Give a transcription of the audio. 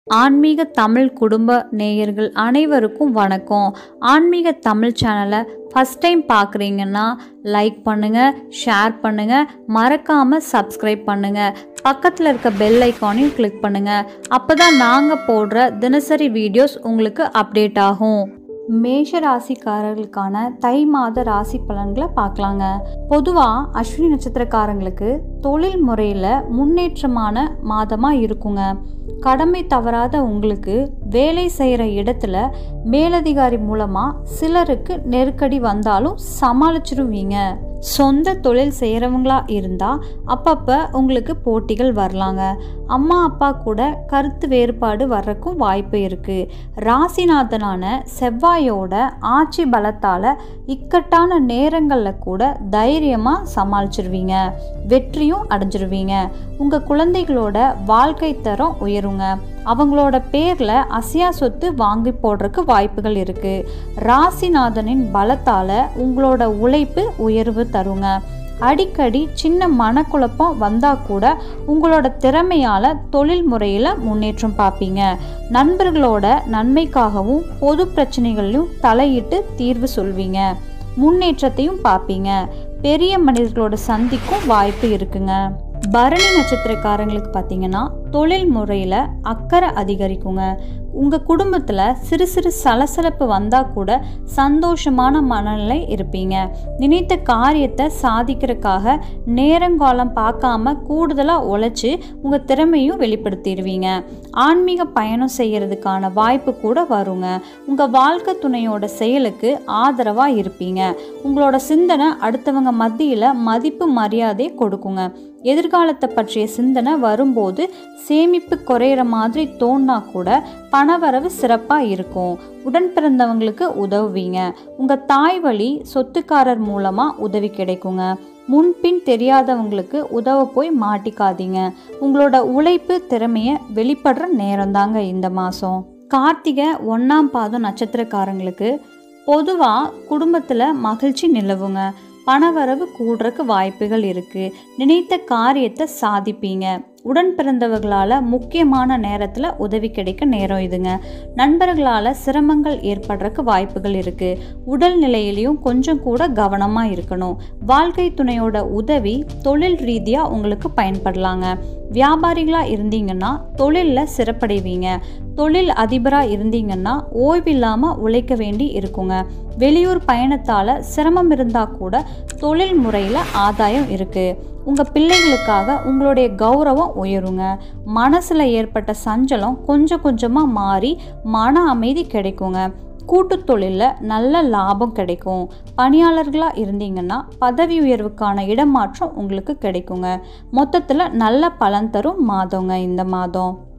ஆன்மீக தமிழ் குடும்ப நேயர்கள் அனைவருக்கும் வணக்கம் ஆன்மீக தமிழ் சேனலை ஃபஸ்ட் டைம் பார்க்குறீங்கன்னா லைக் பண்ணுங்கள் ஷேர் பண்ணுங்கள் மறக்காமல் சப்ஸ்கிரைப் பண்ணுங்கள் பக்கத்தில் இருக்க பெல் ஐக்கானையும் கிளிக் பண்ணுங்கள் அப்போ தான் நாங்கள் போடுற தினசரி வீடியோஸ் உங்களுக்கு அப்டேட் ஆகும் மேஷ ராசிக்காரர்களுக்கான தை மாத ராசி பலன்களை பார்க்கலாங்க பொதுவாக அஸ்வினி நட்சத்திரக்காரங்களுக்கு தொழில் முறையில் முன்னேற்றமான மாதமாக இருக்குங்க கடமை தவறாத உங்களுக்கு வேலை செய்கிற இடத்துல மேலதிகாரி மூலமாக சிலருக்கு நெருக்கடி வந்தாலும் சமாளிச்சிருவீங்க சொந்த தொழில் செய்கிறவங்களா இருந்தால் அப்பப்போ உங்களுக்கு போட்டிகள் வரலாங்க அம்மா அப்பா கூட கருத்து வேறுபாடு வர்றக்கும் வாய்ப்பு இருக்குது ராசிநாதனான செவ்வாயோட ஆட்சி பலத்தால் இக்கட்டான நேரங்களில் கூட தைரியமாக சமாளிச்சிருவீங்க வெற்றியும் அடைஞ்சிருவீங்க உங்கள் குழந்தைகளோட வாழ்க்கை தரம் உயருங்க அவங்களோட பேரில் அசையா சொத்து வாங்கி போடுறதுக்கு வாய்ப்புகள் இருக்குது ராசிநாதனின் பலத்தால் உங்களோட உழைப்பு உயர்வு தருங்க அடிக்கடி சின்ன மனக்குழப்பம் வந்தால் கூட உங்களோட திறமையால் தொழில் முறையில் முன்னேற்றம் பார்ப்பீங்க நண்பர்களோட நன்மைக்காகவும் பொது பிரச்சனைகளையும் தலையிட்டு தீர்வு சொல்வீங்க முன்னேற்றத்தையும் பார்ப்பீங்க பெரிய மனிதர்களோட சந்திக்கும் வாய்ப்பு இருக்குங்க பரணி நட்சத்திரக்காரங்களுக்கு பார்த்தீங்கன்னா தொழில் முறையில் அக்கறை அதிகரிக்குங்க உங்கள் குடும்பத்தில் சிறு சிறு சலசலப்பு வந்தால் கூட சந்தோஷமான மனநிலை இருப்பீங்க நினைத்த காரியத்தை சாதிக்கிறதுக்காக நேரங்காலம் பார்க்காம கூடுதலாக உழைச்சி உங்கள் திறமையும் வெளிப்படுத்திடுவீங்க ஆன்மீக பயணம் செய்கிறதுக்கான வாய்ப்பு கூட வருங்க உங்கள் வாழ்க்கை துணையோட செயலுக்கு ஆதரவாக இருப்பீங்க உங்களோட சிந்தனை அடுத்தவங்க மத்தியில் மதிப்பு மரியாதை கொடுக்குங்க எதிர்காலத்தை பற்றிய சிந்தனை வரும்போது சேமிப்பு குறையிற மாதிரி தோணுனா கூட பணவரவு சிறப்பாக இருக்கும் உடன் பிறந்தவங்களுக்கு உதவுவீங்க உங்கள் தாய் வழி சொத்துக்காரர் மூலமாக உதவி கிடைக்குங்க முன்பின் தெரியாதவங்களுக்கு உதவ போய் மாட்டிக்காதீங்க உங்களோட உழைப்பு திறமையை வெளிப்படுற நேரம் தாங்க இந்த மாதம் கார்த்திகை ஒன்றாம் பாதம் நட்சத்திரக்காரங்களுக்கு பொதுவாக குடும்பத்தில் மகிழ்ச்சி நிலவுங்க பணவரவு கூடுறதுக்கு வாய்ப்புகள் இருக்குது நினைத்த காரியத்தை சாதிப்பீங்க உடன் பிறந்தவர்களால் முக்கியமான நேரத்தில் உதவி கிடைக்க நேரம் இதுங்க நண்பர்களால் சிரமங்கள் ஏற்படுறதுக்கு வாய்ப்புகள் இருக்குது உடல் நிலையிலையும் கொஞ்சம் கூட கவனமாக இருக்கணும் வாழ்க்கை துணையோட உதவி தொழில் ரீதியாக உங்களுக்கு பயன்படலாங்க வியாபாரிகளாக இருந்தீங்கன்னா தொழிலில் சிறப்படைவீங்க தொழில் அதிபராக இருந்தீங்கன்னா ஓய்வில்லாமல் உழைக்க வேண்டி இருக்குங்க வெளியூர் பயணத்தால் சிரமம் இருந்தால் கூட தொழில் முறையில் ஆதாயம் இருக்குது உங்கள் பிள்ளைகளுக்காக உங்களுடைய கௌரவம் உயருங்க மனசில் ஏற்பட்ட சஞ்சலம் கொஞ்சம் கொஞ்சமாக மாறி மன அமைதி கிடைக்குங்க கூட்டு தொழிலில் நல்ல லாபம் கிடைக்கும் பணியாளர்களாக இருந்தீங்கன்னா பதவி உயர்வுக்கான இடமாற்றம் உங்களுக்கு கிடைக்குங்க மொத்தத்தில் நல்ல பலன் தரும் மாதங்க இந்த மாதம்